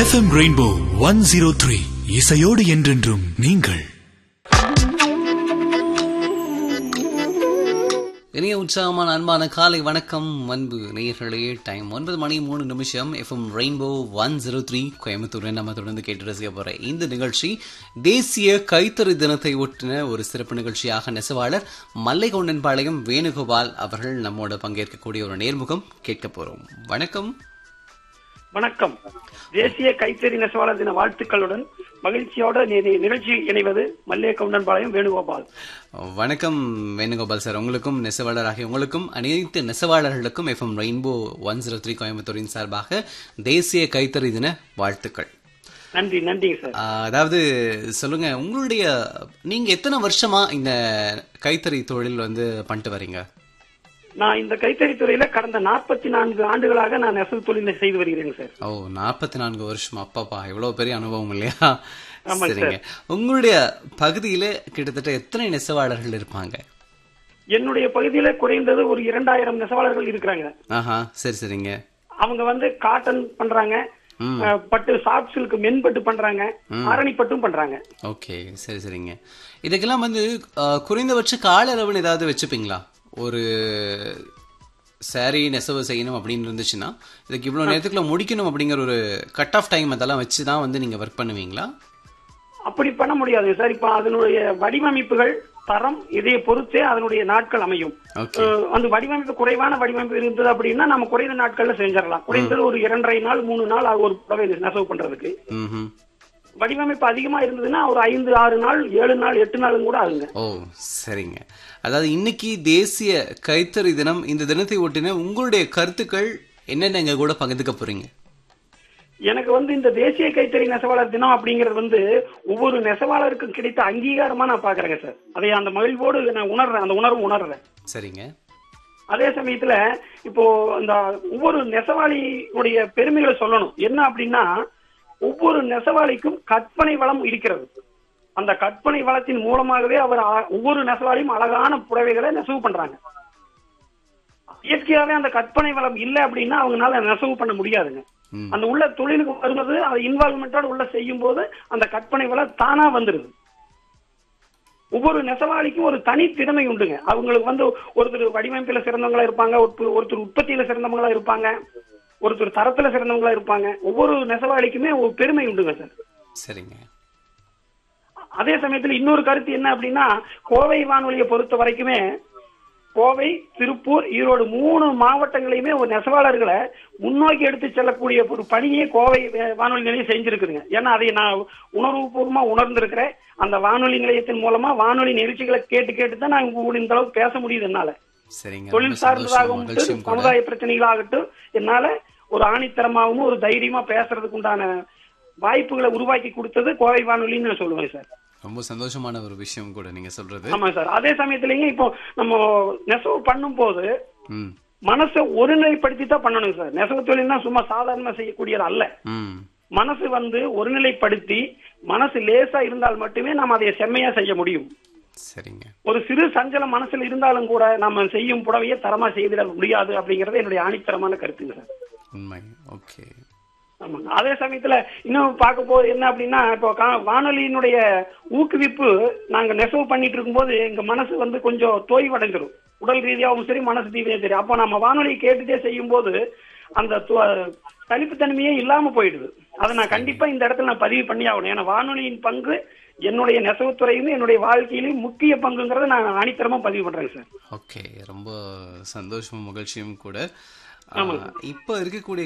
FM Rainbow one zero three இசையோடு என்றென்றும் நீங்கள் இனிய உற்சாகமான அன்பான காலை வணக்கம் அன்பு நேயர்களே டைம் ஒன்பது மணி மூணு நிமிஷம் FM Rainbow one zero three Coimbatore நம்ம தொடர்ந்து கேட்டு ரசிக்க போற இந்த நிகழ்ச்சி தேசிய கைத்தறி தினத்தை ஒட்டின ஒரு சிறப்பு நிகழ்ச்சியாக நெசவாளர் மல்லைகொண்டன்பாளையம் வேணுகோபால் அவர்கள் நம்மோட பங்கேற்கக்கூடிய ஒரு நேர்முகம் கேட்க போறோம் வணக்கம் வணக்கம் தேசிய கைத்தறி நெசவாளர் தின வாழ்த்துக்களுடன் மகிழ்ச்சியோட நி- நி- நிகழ்ச்சியில் இணைவது மல்லே கவுண்டன்பாளையம் வேணுகோபால் வணக்கம் வேணுகோபால் சார் உங்களுக்கும் நெசவாளராகிய உங்களுக்கும் அனைத்து நெசவாளர்களுக்கும் FM Rainbow one zero three கோயம்புத்தூரின் சார்பாக தேசிய கைத்தறி தின வாழ்த்துக்கள் நன்றி நன்றிங்க சார் ஆஹ் அதாவது சொல்லுங்க உங்களுடைய நீங்க எத்தனை வருஷமா இந்த கைத்தறி தொழில் வந்து பண்ணிட்டு வரீங்க நான் இந்த கைத்தறி துறையில கடந்த நாற்பத்தி நான்கு ஆண்டுகளாக நான் நெசவு தொழிலை செய்து வருகிறேங்க சார் ஓ நாற்பத்தி நான்கு வருஷம் அப்பாப்பா எவ்வளவு பெரிய அனுபவம் இல்லையா ஆமாங்க சரிங்க உங்களுடைய பகுதியில கிட்டத்தட்ட எத்தனை நெசவாளர்கள் இருப்பாங்க என்னுடைய பகுதியில குறைந்தது ஒரு இரண்டாயிரம் நெசவாளர்கள் இருக்கிறாங்க ஆஹா சரி சரிங்க அவங்க வந்து காட்டன் பண்றாங்க ம். அஹ், பட்டு சாஃப்ட் சில்க் மென்பட்டு பண்றாங்க ஆரணி பட்டும் பண்றாங்க ஓகே சரி சரிங்க இதுக்கெல்லாம் வந்து ஆஹ், குறைந்தபட்ச கால அளவுன்னு ஏதாவது வச்சுப்பீங்களா ஒரு சாரி நெசவு செய்யணும் அப்படின்னு இருந்துச்சுன்னா இதுக்கு இவ்வளவு நேரத்துக்குள்ள முடிக்கணும் அப்படிங்கிற ஒரு கட் ஆஃப் டைம் அதெல்லாம் வச்சு தான் வந்து நீங்க ஒர்க் பண்ணுவீங்களா அப்படி பண்ண முடியாது சார் இப்ப அதனுடைய வடிவமைப்புகள் தரம் இதை பொறுத்தே அதனுடைய நாட்கள் அமையும் ஓகே அஹ் அந்த வடிவமைப்பு குறைவான வடிவமைப்பு இருந்தது அப்படின்னா நம்ம குறைந்த நாட்கள்ல செஞ்சிடலாம் குறைந்தது ஒரு இரண்டரை நாள் மூணு நாள் ஆகும் ஒரு புடவை நெசவு பண்றதுக்கு ம் வடிவமைப்பு அதிகமா இருந்ததுன்னா ஒரு ஐந்து ஆறு நாள் ஏழு நாள் எட்டு நாளும் கூட ஆகுங்க ஓ சரிங்க அதாவது இன்னைக்கு தேசிய கைத்தறி தினம் இந்த தினத்தை ஒட்டின உங்களுடைய கருத்துக்கள் என்னென்ன எங்க கூட பகிர்ந்துக்க போறீங்க எனக்கு வந்து இந்த தேசிய கைத்தறி நெசவாளர் தினம் அப்படிங்கிறது வந்து ஒவ்வொரு நெசவாளருக்கும் கிடைத்த அங்கீகாரமா நான் பாக்குறேங்க சார் அதை அந்த மகிழ்வோடு நான் உணர்றேன் அந்த உணர்வு உணர்றேன் சரிங்க அதே சமயத்துல இப்போ இந்த ஒவ்வொரு நெசவாளியுடைய பெருமைகளை சொல்லணும் என்ன அப்படின்னா ஒவ்வொரு நெசவாளிக்கும் கற்பனை வளம் இருக்கிறது அந்த கற்பனை வளத்தின் மூலமாகவே அவர் அ- ஒவ்வொரு நெசவாளியும் அழகான புடவைகளை நெசவு பண்றாங்க இயற்கையாவே அந்த கற்பனை வளம் இல்லை அப்படின்னா அவங்களால நெசவு பண்ண முடியாதுங்க ம். அந்த உள்ள தொழிலுக்கு வருவது அதை இன்வால்மெண்டோட உள்ள செய்யும் போது அந்த கற்பனை வளம் தானா வந்துருது ஒவ்வொரு நெசவாளிக்கும் ஒரு தனி திறமை உண்டுங்க அவங்களுக்கு வந்து ஒருத்தர் வடிவமைப்புல சிறந்தவங்களா இருப்பாங்க ஒருத்தர் ஒருத்தர் உற்பத்தியில சிறந்தவங்களா இருப்பாங்க ஒருத்தர் தரத்துல சிறந்தவங்களா இருப்பாங்க ஒவ்வொரு நெசவாளிக்குமே ஒரு பெருமை உண்டுங்க சார் சரிங்க அதே சமயத்துல இன்னொரு கருத்து என்ன அப்படின்னா கோவை வானொலியை பொறுத்த வரைக்குமே கோவை திருப்பூர் ஈரோடு மூணு மாவட்டங்களையுமே ஒரு நெசவாளர்களை முன்னோக்கி எடுத்து செல்லக்கூடிய ஒரு பணியை கோவை வே- வானொலி நிலையம் செஞ்சிருக்குதுங்க ஏன்னா அதை நான் உணர்வுபூர்வமா உணர்ந்திருக்கிறேன் அந்த வானொலி நிலையத்தின் மூலமா வானொலி நிகழ்ச்சிகளை கேட்டு கேட்டு தான் நான் உங்க இந்த அளவுக்கு பேச முடியுது என்னால சரிங்க தொழில் ரொம்ப சந்தோஷம் சார்ந்ததாகவும் மகிழ்ச்சியும் கூட சமுதாய பிரச்சனைகளாகட்டும் என்னால ஒரு ஆணித்தரமாகவும் ஒரு தைரியமா பேசுறதுக்கு உண்டான வாய்ப்புகளை உருவாக்கி கொடுத்தது கோவை வானொலின்னு நான் சொல்லுவேன் சார் ரொம்ப சந்தோஷமான ஒரு விஷயம் கூட நீங்க சொல்றது ஆமா சார் அதே சமயத்திலயும் இப்போ நம்ம நெசவு பண்ணும் போது ம் மனசை ஒருநிலைப்படுத்தி தான் பண்ணணும் சார் நெசவு தொழில்னா சும்மா சாதாரணமா செய்யக்கூடியது அல்ல ம் மனசு வந்து ஒருநிலைப்படுத்தி மனசு லேசா இருந்தால் மட்டுமே நாம் அதை செம்மையா செய்ய முடியும் சரிங்க ஒரு சிறு சஞ்சலம் மனசுல இருந்தாலும் கூட நம்ம செய்யும் புடவையை தரமா செய்திட முடியாது அப்படிங்கறது என்னுடைய ஆணித்தரமான கருத்துங்க சார் உண்மை ஓகே ஆமாங்க அதே சமயத்துல இன்னும் பார்க்க போது என்ன அப்படின்னா இப்போ கா- வானொலியினுடைய ஊக்குவிப்பு நாங்க நெசவு பண்ணிட்டு இருக்கும்போது எங்க மனசு வந்து கொஞ்சம் தோய்வடைஞ்சிரும் உடல் ரீதியாகவும் சரி மனசு ரீதியாகவும் சரி அப்போ நம்ம வானொலியை கேட்டுட்டே செய்யும் போது அந்த துவ- சலிப்புத்தன்மையே இல்லாம போயிடுது அதை நான் கண்டிப்பா இந்த இடத்துல நான் பதிவு பண்ணி ஆகணும் ஏன்னா வானொலியின் பங்கு என்னுடைய நெசவுத்துறையுமே என்னுடைய வாழ்க்கையிலும் முக்கிய பங்குங்கிறத நான் ஆணித்தரமா பதிவு பண்றேன் சார் ஓகே ரொம்ப சந்தோஷமும் மகிழ்ச்சியும் கூட ஆஹ், இப்போ இருக்கக்கூடிய